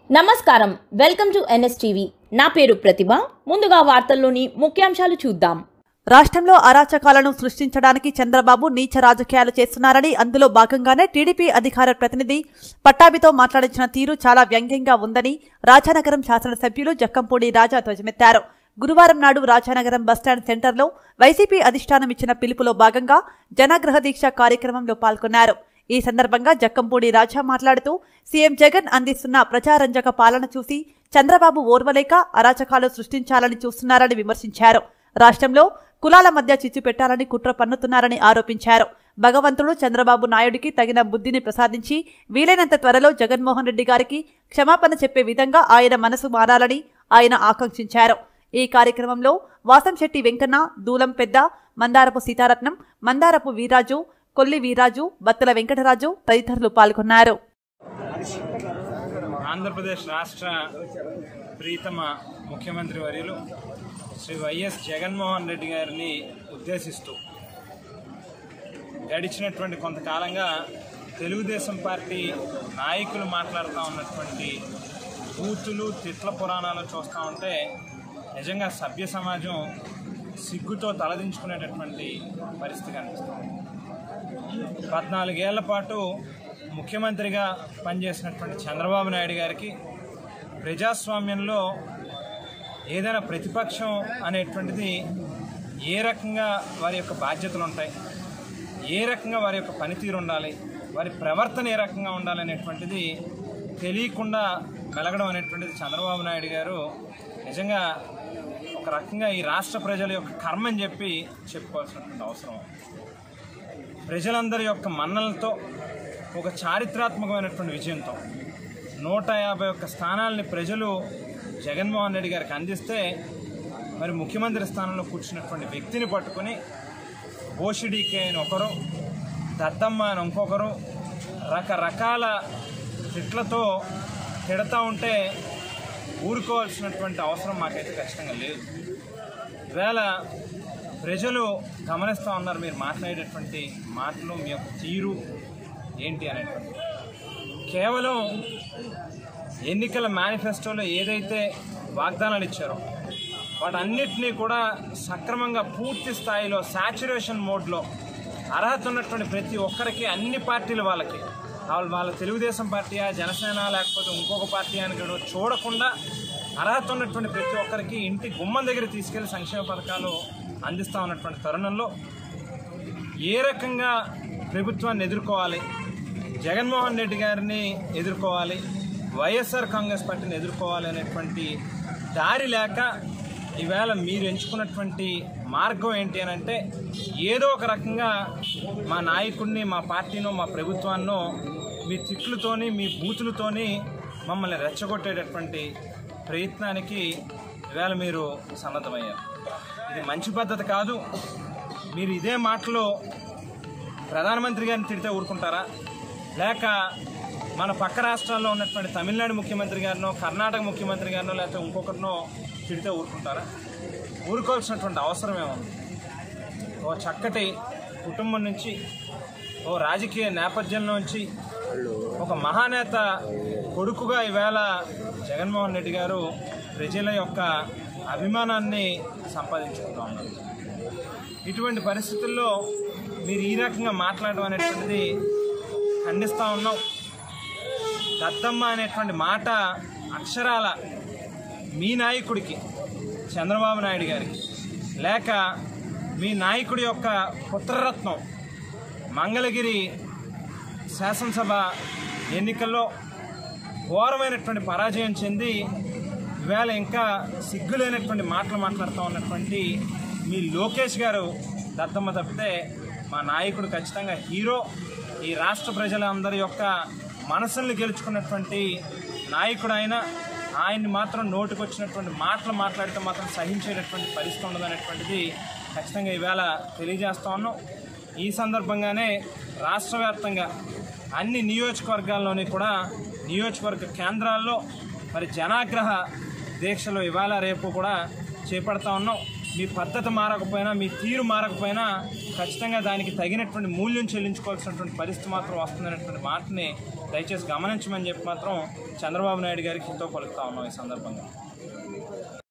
నమస్కారం welcome to NSTV నా పేరు ప్రతిభ ముందుగా వార్తల్లోని ముఖ్యాంశాలు చూద్దాం రాష్ట్రంలో అరాచకాలను సృష్టించడానికి చంద్రబాబు నీచ రాజకీయాలు చేస్తున్నారని అందులో భాగంగానే టీడీపీ అధికార ప్రతినిధి పట్టాభితో మాట్లాడించిన తీరు చాలా వ్యంగ్యంగా ఉందని రాజానగరం శాసనసభ్యులు జక్కంపూడి రాజా ధ్వజమెత్తారు గురువారం నాడు రాజానగరం బస్టాండ్ సెంటర్లో వైసీపీ అధిష్టానం ఇచ్చిన పిలుపులో భాగంగా జనాగ్రహ దీక్ష కార్యక్రమంలో పాల్గొన్నారు ఈ సందర్భంగా జక్కంపూడి రాజా మాట్లాడుతూ సీఎం జగన్ అందిస్తున్న ప్రజారంజక పాలన చూసి చంద్రబాబు ఓర్వలేక అరాచకాలు సృష్టించాలని చూస్తున్నారని విమర్శించారు రాష్ట్రంలో కులాల మధ్య చిచ్చు పెట్టాలని కుట్ర పన్నుతున్నారని ఆరోపించారు భగవంతుడు చంద్రబాబు నాయుడికి తగిన బుద్ధిని ప్రసాదించి వీలైనంత త్వరలో జగన్మోహన్ రెడ్డి గారికి క్షమాపణ చెప్పే విధంగా ఆయన మనసు మారాలని ఆయన ఆకాంక్షించారు ఈ కార్యక్రమంలో వాసంశెట్టి వెంకన్న దూలం పెద్ద మందారపు సీతారత్నం మందారపు వీరాజు కొల్లి వీరాజు బత్తల వెంకటరాజు తదితరులు పాల్గొన్నారు ఆంధ్రప్రదేశ్ రాష్ట్ర ప్రీతమ ముఖ్యమంత్రి వర్యులు శ్రీ వైఎస్ జగన్మోహన్ రెడ్డి గారిని ఉద్దేశిస్తూ గడిచినటువంటి కొంతకాలంగా తెలుగుదేశం పార్టీ నాయకులు మాట్లాడుతూ ఉన్నటువంటి బూతులు తిట్ల పురాణాలు చూస్తూ ఉంటే నిజంగా సభ్య సమాజం సిగ్గుతో తలదించుకునేటటువంటి పరిస్థితి కనిపిస్తుంది పద్నాలుగేళ్ల పాటు ముఖ్యమంత్రిగా పనిచేసినటువంటి చంద్రబాబు నాయుడు గారికి ప్రజాస్వామ్యంలో ఏదైనా ప్రతిపక్షం అనేటువంటిది ఏ రకంగా వారి యొక్క బాధ్యతలు ఉంటాయి ఏ రకంగా వారి యొక్క పనితీరు ఉండాలి వారి ప్రవర్తన ఏ రకంగా ఉండాలి అనేటువంటిది తెలియకుండా మెలగడం అనేటువంటిది చంద్రబాబు నాయుడు గారు నిజంగా ఒక రకంగా ఈ రాష్ట్ర ప్రజల యొక్క కర్మ అని చెప్పి చెప్పుకోవాల్సినటువంటి అవసరం ఉంది. ప్రజలందరి యొక్క మన్నలతో ఒక చారిత్రాత్మకమైనటువంటి విజయంతో నూట యాభై ఒక్క స్థానాల్ని ప్రజలు జగన్మోహన్ రెడ్డి గారికి అందిస్తే మరి ముఖ్యమంత్రి స్థానంలో కూర్చున్నటువంటి వ్యక్తిని పట్టుకొని ఓషిడీకే అని ఒకరు దద్దమ్మ అని ఇంకొకరు రకరకాల తిట్లతో తిడతా ఉంటే ఊరుకోవాల్సినటువంటి అవసరం మాకైతే ఖచ్చితంగా లేదు ఈవేళ ప్రజలు గమనిస్తూ ఉన్నారు మీరు మాట్లాడేటటువంటి మాటలు మీ యొక్క తీరు ఏంటి అనేటువంటి కేవలం ఎన్నికల మేనిఫెస్టోలో ఏదైతే వాగ్దానాలు ఇచ్చారో వాటన్నిటినీ కూడా సక్రమంగా పూర్తి స్థాయిలో సాచురేషన్ మోడ్లో అర్హత ఉన్నటువంటి ప్రతి ఒక్కరికి అన్ని పార్టీల వాళ్ళకి వాళ్ళు వాళ్ళ తెలుగుదేశం పార్టీయా జనసేన లేకపోతే ఇంకొక పార్టీ అని కూడా చూడకుండా అర్హత ఉన్నటువంటి ప్రతి ఒక్కరికి ఇంటి గుమ్మం దగ్గర తీసుకెళ్లి సంక్షేమ పథకాలు అందిస్తూ ఉన్నటువంటి తరుణంలో ఏ రకంగా ప్రభుత్వాన్ని ఎదుర్కోవాలి జగన్మోహన్ రెడ్డి గారిని ఎదుర్కోవాలి వైఎస్ఆర్ కాంగ్రెస్ పార్టీని ఎదుర్కోవాలి అనేటువంటి దారి లేక ఈవేళ మీరు ఎంచుకున్నటువంటి మార్గం ఏంటి అని అంటే ఏదో ఒక రకంగా మా నాయకుడిని మా పార్టీనో మా ప్రభుత్వాన్నో మీ తిట్లతోని మీ బూతులతోని మమ్మల్ని రెచ్చగొట్టేటటువంటి ప్రయత్నానికి ఈవేళ మీరు సన్నద్ధమయ్యారు ఇది మంచి పద్ధతి కాదు మీరు ఇదే మాటలో ప్రధానమంత్రి గారిని తిడితే ఊరుకుంటారా లేక మన పక్క రాష్ట్రాల్లో ఉన్నటువంటి తమిళనాడు ముఖ్యమంత్రి గారినో కర్ణాటక ముఖ్యమంత్రి గారినో లేకపోతే ఇంకొకరినో తిడితే ఊరుకుంటారా ఊరుకోవాల్సినటువంటి అవసరమే ఉంది ఓ చక్కటి కుటుంబం నుంచి ఓ రాజకీయ నేపథ్యంలో నుంచి ఒక మహానేత కొడుకుగా ఈవేళ జగన్మోహన్ రెడ్డి గారు ప్రజల యొక్క అభిమానాన్ని సంపాదించుకుంటూ ఉన్నారు ఇటువంటి పరిస్థితుల్లో మీరు ఈ రకంగా మాట్లాడడం అనేటువంటిది ఖండిస్తూ ఉన్నాం దత్తమ్మ అనేటువంటి మాట అక్షరాల మీ నాయకుడికి చంద్రబాబు నాయుడు గారికి లేక మీ నాయకుడి యొక్క పుత్రరత్నం మంగళగిరి శాసనసభ ఎన్నికల్లో ఘోరమైనటువంటి పరాజయం చెంది ఈవేళ ఇంకా సిగ్గులేనటువంటి మాటలు మాట్లాడుతూ ఉన్నటువంటి మీ లోకేష్ గారు దత్తమ్మ తప్పితే మా నాయకుడు ఖచ్చితంగా హీరో ఈ రాష్ట్ర ప్రజలందరి యొక్క మనసుల్ని గెలుచుకున్నటువంటి నాయకుడు ఆయన ఆయన్ని మాత్రం నోటికొచ్చినటువంటి మాటలు మాట్లాడితే మాత్రం సహించేటటువంటి పరిస్థితి ఉండదనేటువంటిది ఖచ్చితంగా ఈవేళ తెలియజేస్తా ఉన్నాం ఈ సందర్భంగానే రాష్ట్ర వ్యాప్తంగా అన్ని నియోజకవర్గాల్లోని కూడా నియోజకవర్గ కేంద్రాల్లో మరి జనాగ్రహ దీక్షలు ఇవాళ రేపు కూడా చేపడతా ఉన్నాం మీ పద్ధతి మారకపోయినా మీ తీరు మారకపోయినా ఖచ్చితంగా దానికి తగినటువంటి మూల్యం చెల్లించుకోవాల్సినటువంటి పరిస్థితి మాత్రం వస్తుందనేటువంటి మాటని దయచేసి గమనించమని చెప్పి మాత్రం చంద్రబాబు నాయుడు గారికి హితో పలుకుతా ఉన్నాం ఈ సందర్భంగా